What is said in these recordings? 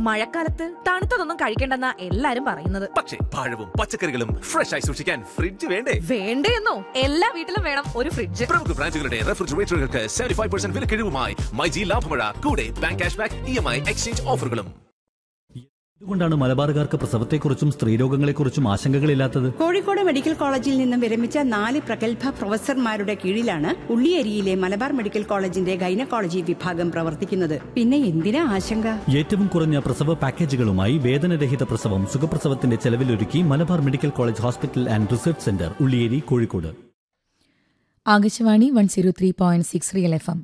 മഴക്കാലത്ത് തണുത്തതൊന്നും കഴിക്കണ്ടെന്നാ എല്ലാരും പറയുന്നത് പക്ഷേ പഴവും പച്ചക്കറികളും ഫ്രഷ് ആയി സൂക്ഷിക്കാൻ ഫ്രിഡ്ജ് വേണ്ടേ വേണ്ടേന്നോ എല്ലാ വീട്ടിലും വേണം ഒരു ഫ്രിഡ്ജ് പ്രമുഖ ബ്രാൻഡുകളുടെ റെഫ്രിജറേറ്ററുകൾക്ക് സെവന്റി ഫൈവ് പെർസെന്റ് വിലക്കിഴിവുമായി മൈജി ലാഭമഴ കൂടെ bank cash back E M I exchange ഓഫറുകളും എന്തുകൊണ്ടാണ് മലബാറുകാർക്ക് പ്രസവത്തെക്കുറിച്ചും സ്ത്രീരോഗങ്ങളെക്കുറിച്ചും ആശങ്കകളില്ലാത്തത് കോഴിക്കോട് മെഡിക്കൽ കോളേജിൽ നിന്നും വിരമിച്ച നാല് പ്രഗത്ഭ പ്രൊഫസർമാരുടെ കീഴിലാണ് ഉള്ളിയേരിയിലെ മലബാർ മെഡിക്കൽ കോളേജിന്റെ ഗൈനക്കോളജി വിഭാഗം പ്രവർത്തിക്കുന്നത് പിന്നെ എന്തിനാ ആശങ്ക ഏറ്റവും കുറഞ്ഞ പ്രസവ പാക്കേജുകളുമായി വേദനരഹിത പ്രസവം സുഖപ്രസവത്തിന്റെ ചെലവിലൊരുക്കി Malabar medical college hospital and research centre Ulliyeri Kozhikode Akashvani one zero three point six real F M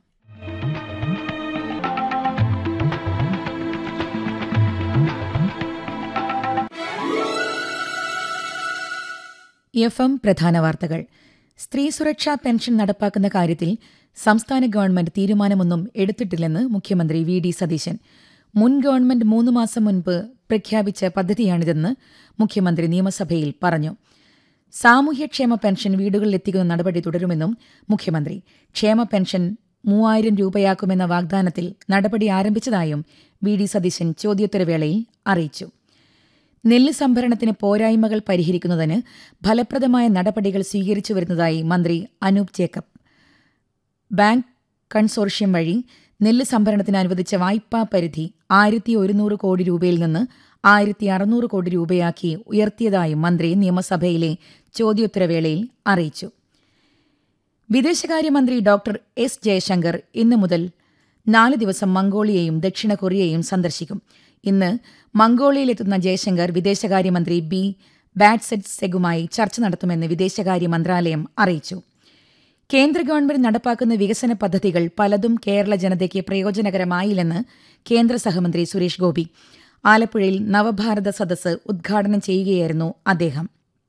F M പ്രധാന വാർത്തകൾ സ്ത്രീ സുരക്ഷാ പെൻഷൻ നടപ്പാക്കുന്ന കാര്യത്തിൽ സംസ്ഥാന ഗവൺമെന്റ് തീരുമാനമൊന്നും എടുത്തിട്ടില്ലെന്ന് മുഖ്യമന്ത്രി വി ഡി സതീശൻ മുൻ ഗവൺമെന്റ് മൂന്ന് മാസം മുൻപ് പ്രഖ്യാപിച്ച പദ്ധതിയാണിതെന്ന് മുഖ്യമന്ത്രി നിയമസഭയിൽ പറഞ്ഞു സാമൂഹ്യക്ഷേമ പെൻഷൻ വീടുകളിലെത്തിക്കുന്ന നടപടി തുടരുമെന്നും മുഖ്യമന്ത്രി ക്ഷേമ പെൻഷൻ മൂവായിരം രൂപയാക്കുമെന്ന വാഗ്ദാനത്തിൽ നടപടി ആരംഭിച്ചതായും വി ഡി സതീശൻ ചോദ്യോത്തരവേളയിൽ അറിയിച്ചു നെല്ല് സംഭരണത്തിന് പോരായ്മകൾ പരിഹരിക്കുന്നതിന് ഫലപ്രദമായ നടപടികൾ സ്വീകരിച്ചു വരുന്നതായി മന്ത്രി അനൂപ് ജേക്കബ് ബാങ്ക് കൺസോർഷ്യം വഴി നെല്ല് സംഭരണത്തിന് അനുവദിച്ച വായ്പാ പരിധി ആയിരത്തി ഒരുന്നൂറ് കോടി രൂപയിൽ നിന്ന് ആയിരത്തി അറുന്നൂറ് കോടി രൂപയാക്കി ഉയർത്തിയതായും മന്ത്രി നിയമസഭയിലെ ചോദ്യോത്തരവേളയിൽ അറിയിച്ചു വിദേശകാര്യമന്ത്രി ഡോക്ടർ എസ് ജയശങ്കർ ഇന്നു മുതൽ നാല് ദിവസം മംഗോളിയയും ദക്ഷിണ കൊറിയയും സന്ദർശിക്കും ഇന്ന് മംഗോളിയയിലെത്തുന്ന ജയശങ്കർ വിദേശകാര്യമന്ത്രി ബി ബാറ്റ്സെറ്റ് സെഗുമായി ചർച്ച നടത്തുമെന്ന് വിദേശകാര്യ മന്ത്രാലയം അറിയിച്ചു കേന്ദ്ര ഗവൺമെന്റ് നടപ്പാക്കുന്ന വികസന പദ്ധതികൾ പലതും കേരള ജനതയ്ക്ക് പ്രയോജനകരമായില്ലെന്ന് കേന്ദ്ര സഹമന്ത്രി സുരേഷ് ഗോപി ആലപ്പുഴയിൽ നവഭാരത സദസ്സ് ഉദ്ഘാടനം ചെയ്യുകയായിരുന്നു അദ്ദേഹം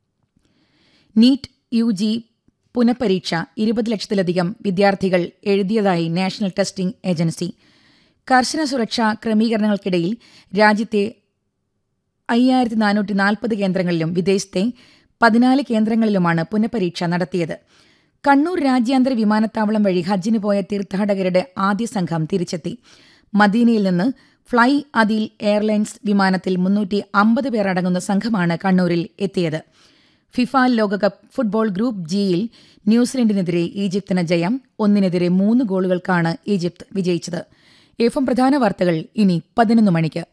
നീറ്റ് യു ജി പുനഃപരീക്ഷ ഇരുപത് ലക്ഷത്തിലധികം വിദ്യാർത്ഥികൾ എഴുതിയതായി നാഷണൽ ടെസ്റ്റിംഗ് ഏജൻസി കർശന സുരക്ഷാ ക്രമീകരണങ്ങൾക്കിടയിൽ രാജ്യത്തെ അയ്യായിരത്തി നാനൂറ്റി നാൽപ്പത് കേന്ദ്രങ്ങളിലും വിദേശത്തെ പതിനാല് കേന്ദ്രങ്ങളിലുമാണ് പുനഃപരീക്ഷ നടത്തിയത് കണ്ണൂർ രാജ്യാന്തര വിമാനത്താവളം വഴി ഹജ്ജിന് പോയ തീർത്ഥാടകരുടെ ആദ്യ സംഘം തിരിച്ചെത്തി മദീനയിൽ നിന്ന് ഫ്ളൈ അദിൽ എയർലൈൻസ് വിമാനത്തിൽ മുന്നൂറ്റി അമ്പത് പേർ അടങ്ങുന്ന സംഘമാണ് കണ്ണൂരിൽ എത്തിയത് ഫിഫ ലോകകപ്പ് ഫുട്ബോൾ ഗ്രൂപ്പ് ജിയിൽ ന്യൂസിലൻഡിനെതിരെ ഈജിപ്തിന് ജയം ഒന്നിനെതിരെ മൂന്ന് ഗോളുകൾക്കാണ് ഈജിപ്ത് വിജയിച്ചത് എഫ് എം പ്രധാന വാർത്തകൾ ഇനി പതിനൊന്ന് മണിക്ക്